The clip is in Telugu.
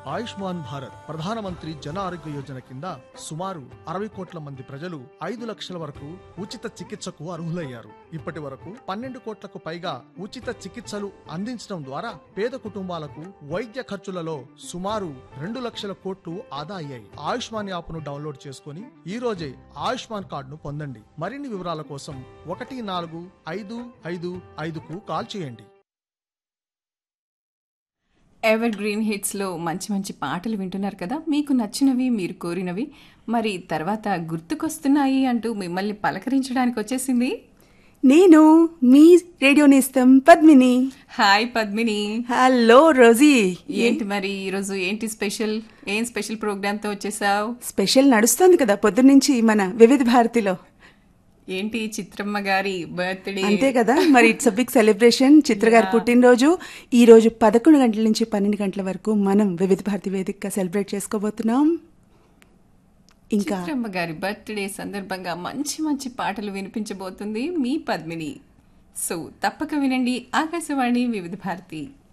ఆయుష్మాన్ భారత్ ప్రధానమంత్రి జన ఆరోగ్య యోజన కింద సుమారు అరవై కోట్ల మంది ప్రజలు ఐదు లక్షల వరకు ఉచిత చికిత్సకు అర్హులయ్యారు ఇప్పటి వరకు పన్నెండు కోట్లకు పైగా ఉచిత చికిత్సలు అందించడం ద్వారా పేద కుటుంబాలకు వైద్య ఖర్చులలో సుమారు రెండు లక్షల కోట్లు ఆదా అయ్యాయి ఆయుష్మాన్ యాప్ను డౌన్లోడ్ చేసుకుని ఈ రోజే ఆయుష్మాన్ కార్డును పొందండి మరిన్ని వివరాల కోసం ఒకటి నాలుగు ఐదు ఐదు ఐదుకు కాల్ చేయండి ఎవర్ గ్రీన్ హిట్స్లో మంచి మంచి పాటలు వింటున్నారు కదా మీకు నచ్చినవి మీరు కోరినవి మరి తర్వాత గుర్తుకొస్తున్నాయి అంటూ మిమ్మల్ని పలకరించడానికి వచ్చేసింది నేను మీ రేడియో నేస్తం Padmini hi Padmini hello Rosie ఏంటి మరి ఈరోజు ఏంటి స్పెషల్ ఏం స్పెషల్ ప్రోగ్రామ్తో వచ్చేసావు స్పెషల్ నడుస్తోంది కదా పొద్దున్నుంచి మన వివిధ భారతిలో ఏంటి చిత్రమ్మ గారి బర్త్డే అంతే కదా మరి ఇట్స్ బిగ్ సెలబ్రేషన్ చిత్ర గారి పుట్టినరోజు ఈ రోజు పదకొండు గంటల నుంచి పన్నెండు గంటల వరకు మనం వివిధ భారతి వేదికగా సెలబ్రేట్ చేసుకోబోతున్నాం ఇంకా చిత్రమ్మ గారి బర్త్డే సందర్భంగా మంచి మంచి పాటలు వినిపించబోతుంది మీ పద్మిని సో తప్పక వినండి ఆకాశవాణి వివిధ భారతి